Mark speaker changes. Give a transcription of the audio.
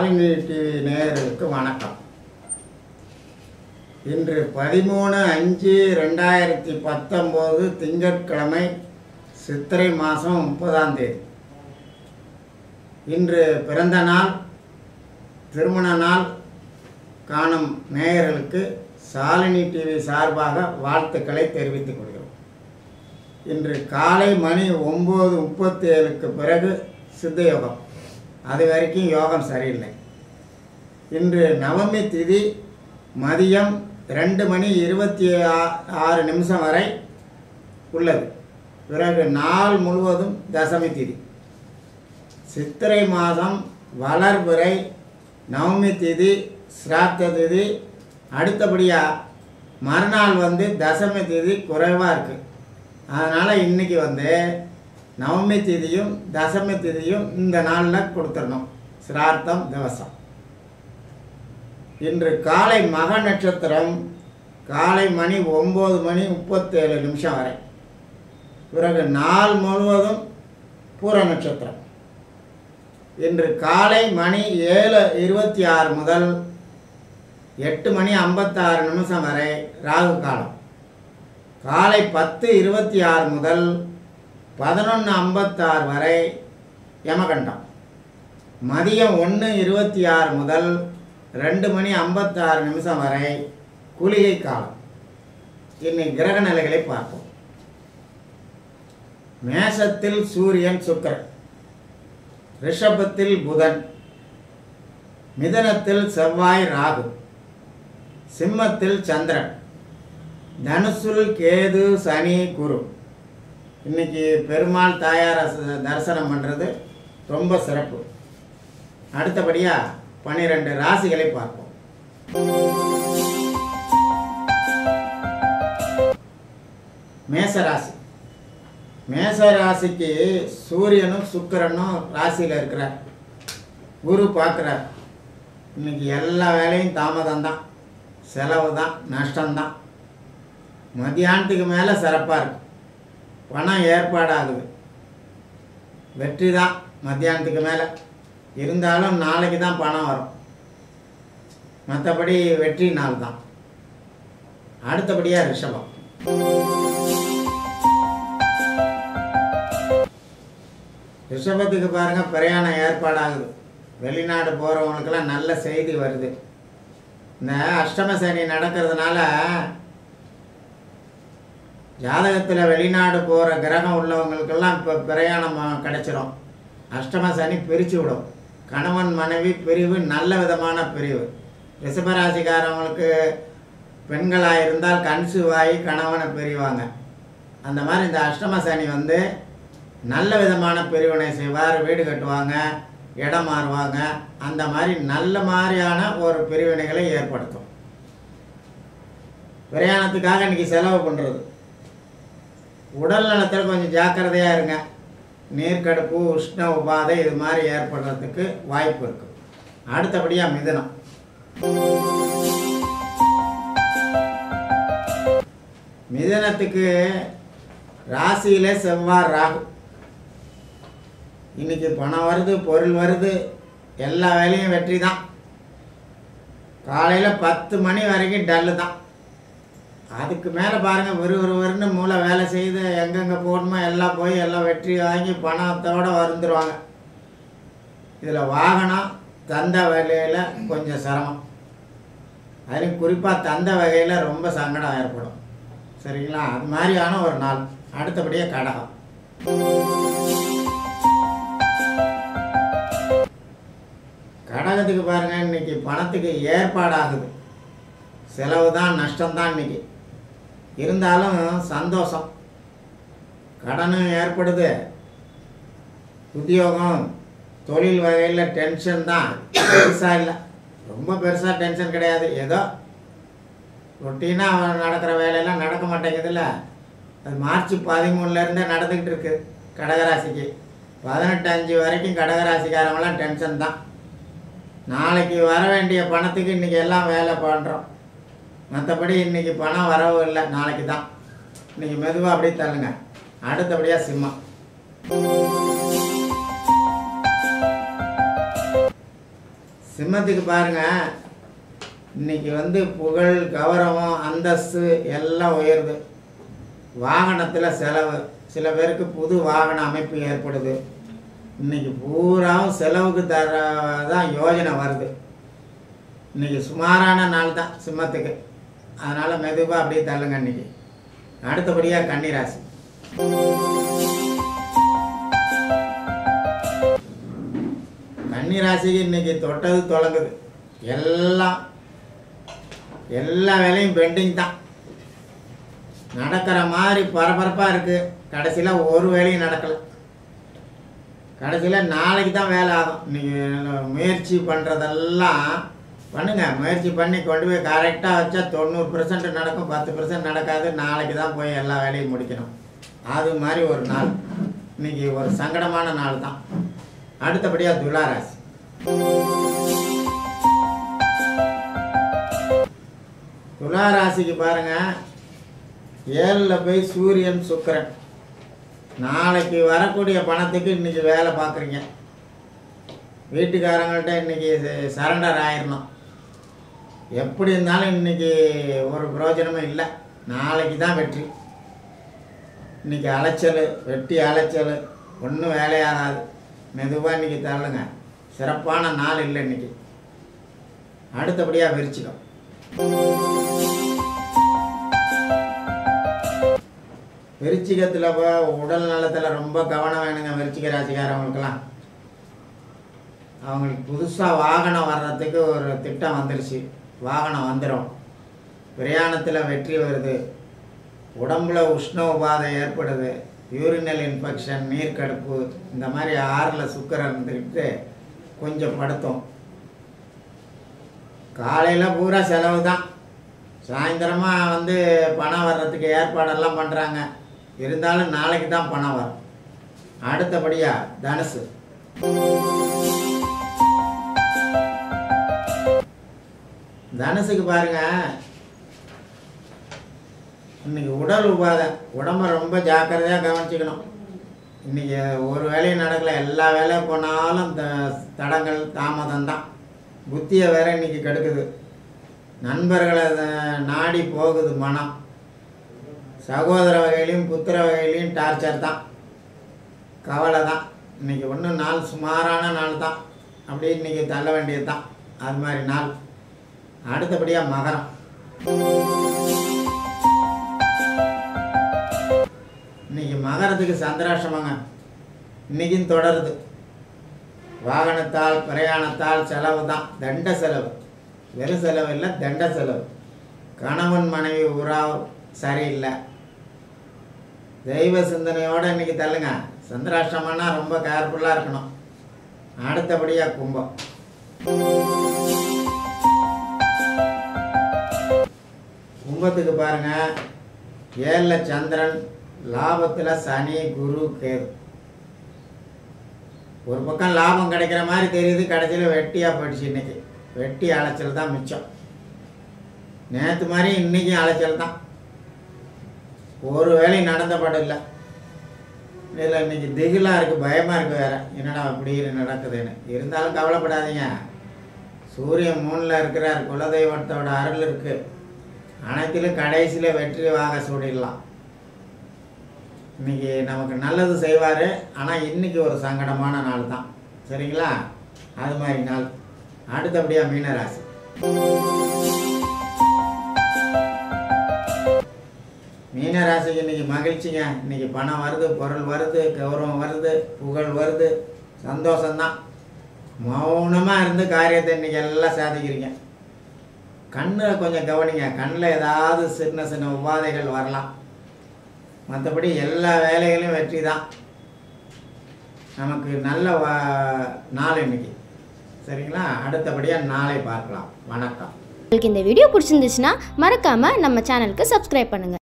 Speaker 1: Shalini TV நேயர்களுக்கு வணக்கம் இன்று பதிமூணு அஞ்சு ரெண்டாயிரத்தி பத்தொம்போது திங்கட்கிழமை சித்திரை மாதம் முப்பதாம் தேதி இன்று பிறந்த நாள் திருமண நாள் காணும் நேயர்களுக்கு சாலினி டிவி சார்பாக வாழ்த்துக்களை தெரிவித்துக் கொள்கிறோம் இன்று காலை மணி ஒம்பது முப்பத்தி ஏழுக்கு பிறகு சித்த யோகம் அது வரைக்கும் யோகம் சரியில்லை இன்று நவமி திதி மதியம் ரெண்டு மணி இருபத்தி ஆ- ஆறு நிமிஷம் வரை உள்ளது பிறகு நாள் முழுவதும் தசமி திதி சித்திரை மாதம் வளர்பிறை நவமி திதி சிராத்த திதி அடுத்தபடியாக மறுநாள் வந்து தசமி திதி குறைவாக இருக்குது அதனால் இன்றைக்கி வந்து நவமி திதியும் தசமி திதியும் இந்த நாளில் கொடுத்துடணும் சிரார்த்தம் திவசம் இன்று காலை மக நட்சத்திரம் காலை மணி ஒம்பது மணி முப்பத்தேழு நிமிஷம் வரை பிறகு நாள் முழுவதும் பூர நட்சத்திரம் இன்று காலை மணி ஏழு இருபத்தி ஆறு முதல் எட்டு மணி ஐம்பத்தாறு நிமிஷம் வரை ராகு காலம் காலை பத்து இருபத்தி ஆறு முதல் பதினொன்று ஐம்பத்தாறு வரை யமகண்டம் மதியம் ஒன்று இருபத்தி ஆறு முதல் ரெண்டு மணி ஐம்பத்தாறு நிமிஷம் வரை குளிகை காலம் இன்னைக்கு கிரக நிலைகளை பார்ப்போம் மேஷத்தில் சூரியன் சுக்கிரன் ரிஷபத்தில் புதன் மிதனத்தில் செவ்வாய் ராகு சிம்மத்தில் சந்திரன் தனுசுல் கேது சனி குரு இன்னைக்கு பெருமாள் தாயார் அச- தரிசனம் பண்ணுறது ரொம்ப சிறப்பு அடுத்தபடியாக பன்னிரெண்டு ராசிகளை பார்ப்போம் மேசராசி மேச ராசிக்கு சூரியனும் சுக்கிரனும் ராசியில் இருக்கிறார் குரு பார்க்குறார் இன்னைக்கு எல்லா வேலையும் தாமதம் தான் செலவு தான் நஷ்டம்தான் மத்தியானத்துக்கு மேலே சிறப்பாக இருக்கு பணம் ஏற்பாடாகுது வெற்றி தான் மத்தியானத்துக்கு மேலே இருந்தாலும் நாளைக்கு தான் பணம் வரும் மற்றபடி வெற்றி நாள் தான் அடுத்தபடியாக ரிஷபம் ரிஷபத்துக்கு பாருங்க பிரயாணம் ஏற்பாடாகுது வெளிநாடு போகிறவங்களுக்கெல்லாம் நல்ல செய்தி வருது இந்த அஷ்டம சனி நடக்கிறதுனால ஜாதகத்தில் வெளிநாடு போகிற கிரகம் உள்ளவங்களுக்கெல்லாம் இப்போ பிரயாணம் கிடைச்சிரும் அஷ்டம சனி பிரித்து விடும் கணவன் மனைவி பிரிவு நல்ல விதமான பிரிவு ரிஷபராசிக்காரவங்களுக்கு பெண்களாக இருந்தால் கன்சீவ் ஆகி கணவனை பிரிவாங்க அந்த மாதிரி இந்த அஷ்டம சனி வந்து நல்ல விதமான பிரிவினை செய்வார் வீடு கட்டுவாங்க இடம் மாறுவாங்க அந்த மாதிரி நல்ல மாதிரியான ஒரு பிரிவினைகளை ஏற்படுத்தும் பிரயாணத்துக்காக இன்னைக்கு செலவு பண்ணுறது உடல் நலத்தில் கொஞ்சம் ஜாக்கிரதையாக இருங்க நீர்க்கடுப்பு உஷ்ண உபாதை இது மாதிரி ஏற்படுறதுக்கு வாய்ப்பு இருக்குது அடுத்தபடியாக மிதனம் மிதனத்துக்கு ராசியிலே செவ்வாய் ராகு இன்னைக்கு பணம் வருது பொருள் வருது எல்லா வேலையும் வெற்றி தான் காலையில் பத்து மணி வரைக்கும் டல்லு தான் அதுக்கு மேலே பாருங்கள் விறுவிறுவிறுன்னு மூளை வேலை செய்து எங்கெங்கே போகணுமோ எல்லாம் போய் எல்லாம் வெற்றி வாங்கி பணத்தோடு வந்துடுவாங்க இதில் வாகனம் தந்த வகையில் கொஞ்சம் சிரமம் அதுலேயும் குறிப்பாக தந்த வகையில் ரொம்ப சங்கடம் ஏற்படும் சரிங்களா அது மாதிரியான ஒரு நாள் அடுத்தபடியாக கடகம் கடகத்துக்கு பாருங்க இன்னைக்கு பணத்துக்கு ஏற்பாடாகுது செலவு தான் நஷ்டம்தான் இன்னைக்கு இருந்தாலும் சந்தோஷம் கடனும் ஏற்படுது உத்தியோகம் தொழில் வகையில் டென்ஷன் தான் பெருசாக இல்லை ரொம்ப பெருசாக டென்ஷன் கிடையாது ஏதோ ரொட்டீனாக நடக்கிற வேலையெல்லாம் நடக்க மாட்டேங்குதுல்ல அது மார்ச் பதிமூணுலேருந்தே நடந்துக்கிட்டு இருக்கு கடகராசிக்கு பதினெட்டு அஞ்சு வரைக்கும் கடகராசிக்காரங்களாம் டென்ஷன் தான் நாளைக்கு வர வேண்டிய பணத்துக்கு இன்றைக்கி எல்லாம் வேலை பண்ணுறோம் மற்றபடி இன்றைக்கி பணம் வரவும் இல்லை நாளைக்கு தான் இன்றைக்கி மெதுவாக அப்படியே தள்ளுங்க அடுத்தபடியாக சிம்மம் சிம்மத்துக்கு பாருங்க இன்னைக்கு வந்து புகழ் கௌரவம் அந்தஸ்து எல்லாம் உயருது வாகனத்தில் செலவு சில பேருக்கு புது வாகன அமைப்பு ஏற்படுது இன்னைக்கு பூராவும் செலவுக்கு தர தான் யோஜனை வருது இன்னைக்கு சுமாரான நாள் தான் சிம்மத்துக்கு அதனால் மெதுவாக அப்படியே தள்ளுங்க இன்னைக்கு அடுத்தபடியாக கன்னிராசி கன்னிராசிக்கு இன்னைக்கு தொட்டது தொடங்குது எல்லாம் எல்லா வேலையும் பெண்டிங் தான் நடக்கிற மாதிரி பரபரப்பாக இருக்குது கடைசியில் ஒரு வேலையும் நடக்கலை கடைசியில் நாளைக்கு தான் வேலை ஆகும் நீங்கள் முயற்சி பண்ணுறதெல்லாம் பண்ணுங்க முயற்சி பண்ணி கொண்டு போய் கரெக்டாக வச்சா தொண்ணூறு பெர்சன்ட் நடக்கும் பத்து பெர்சன்ட் நடக்காது நாளைக்கு தான் போய் எல்லா வேலையும் முடிக்கணும் அது மாதிரி ஒரு நாள் இன்னைக்கு ஒரு சங்கடமான நாள் தான் அடுத்தபடியாக துளாராசி துளாராசிக்கு பாருங்க ஏழில் போய் சூரியன் சுக்கிரன் நாளைக்கு வரக்கூடிய பணத்துக்கு இன்னைக்கு வேலை பார்க்குறீங்க வீட்டுக்காரங்கள்ட்ட இன்னைக்கு சரண்டர் ஆயிடணும் எப்படி இருந்தாலும் இன்னைக்கு ஒரு பிரயோஜனமும் இல்லை நாளைக்கு தான் வெற்றி இன்னைக்கு அலைச்சல் வெட்டி அலைச்சல் ஒன்றும் வேலையாகாது மெதுவாக இன்னைக்கு தள்ளுங்க சிறப்பான நாள் இல்லை இன்னைக்கு அடுத்தபடியாக விரிச்சிக்கும் விருச்சிகத்தில் உடல் நலத்தில் ரொம்ப கவனம் வேணுங்க விருச்சிக ராசிக்காரவங்களுக்கெல்லாம் அவங்களுக்கு புதுசாக வாகனம் வர்றதுக்கு ஒரு திட்டம் வந்துருச்சு வாகனம் வந்துடும் பிரயாணத்தில் வெற்றி வருது உடம்புல உஷ்ண உபாதை ஏற்படுது யூரினல் இன்ஃபெக்ஷன் நீர்க்கடுப்பு இந்த மாதிரி ஆறில் சுக்கரம் இருந்துக்கிட்டு கொஞ்சம் படுத்தும் காலையில் பூரா செலவு தான் சாயந்தரமாக வந்து பணம் வர்றதுக்கு ஏற்பாடெல்லாம் பண்ணுறாங்க இருந்தாலும் நாளைக்கு தான் பணம் வரும் அடுத்தபடியாக தனுசு தனுசுக்கு பாருங்க இன்னைக்கு உடல் உபாதை உடம்ப ரொம்ப ஜாக்கிரதையாக கவனிச்சுக்கணும் இன்னைக்கு ஒரு வேலையும் நடக்கல எல்லா வேலையும் போனாலும் த தடங்கள் தாமதம் தான் புத்தியை வேற இன்னைக்கு கெடுக்குது நண்பர்களை த- நாடி போகுது மனம் சகோதர வகையிலையும் புத்திர வகையிலையும் டார்ச்சர் தான் கவலை தான் இன்னைக்கு ஒன்றும் நாள் சுமாரான நாள் தான் அப்படியே இன்னைக்கு தள்ள வேண்டியது தான் அது மாதிரி நாள் அடுத்தபடியாக மகரம் இன்னைக்கு மகரத்துக்கு சந்திராஷ்டமங்க இன்னைக்கும் தொடருது வாகனத்தால் பிரயாணத்தால் செலவு தான் தண்ட செலவு வெறும் செலவு இல்லை தண்ட செலவு கணவன் மனைவி உறவு சரியில்லை தெய்வ சிந்தனையோடு இன்னைக்கு தள்ளுங்க சந்திராஷ்டமம்னா ரொம்ப கேர்ஃபுல்லாக இருக்கணும் அடுத்தபடியாக கும்பம் கும்பத்துக்கு பாருங்க ஏழில் சந்திரன் லாபத்தில் சனி குரு கேது ஒரு பக்கம் லாபம் கிடைக்கிற மாதிரி தெரியுது கடைசியில் வெட்டியாக போயிடுச்சு இன்னைக்கு வெட்டி அலைச்சல் தான் மிச்சம் நேற்று மாதிரி இன்னைக்கும் அலைச்சல் தான் ஒரு வேலையும் நடந்த படம் இல்லை இதில் இன்னைக்கு திகிலாக இருக்குது பயமாக இருக்குது வேற என்னடா அப்படி நடக்குதுன்னு இருந்தாலும் கவலைப்படாதீங்க சூரியன் மூணில் இருக்கிறார் குலதெய்வத்தோட அருள் இருக்குது அனைத்திலும் கடைசியில் வெற்றி வாங்க சூடிடலாம் இன்னைக்கு நமக்கு நல்லது செய்வார் ஆனால் இன்னைக்கு ஒரு சங்கடமான நாள் தான் சரிங்களா அது மாதிரி நாள் அடுத்தபடியாக மீனராசி மீனராசிக்கு இன்னைக்கு மகிழ்ச்சிங்க இன்னைக்கு பணம் வருது பொருள் வருது கௌரவம் வருது புகழ் வருது சந்தோஷம்தான் மௌனமாக இருந்து காரியத்தை இன்னைக்கு எல்லாம் சாதிக்கிறீங்க கண்ணை கொஞ்சம் கவனிங்க கண்ணில் ஏதாவது சின்ன சின்ன உபாதைகள் வரலாம் மற்றபடி எல்லா வேலைகளும் வெற்றி தான் நமக்கு நல்ல வா- நாள் இன்னைக்கு சரிங்களா அடுத்தபடியாக நாளை பார்க்கலாம் வணக்கம்
Speaker 2: உங்களுக்கு இந்த வீடியோ பிடிச்சிருந்துச்சுன்னா மறக்காம நம்ம சேனலுக்கு சப்ஸ்கிரைப் பண்ணுங்க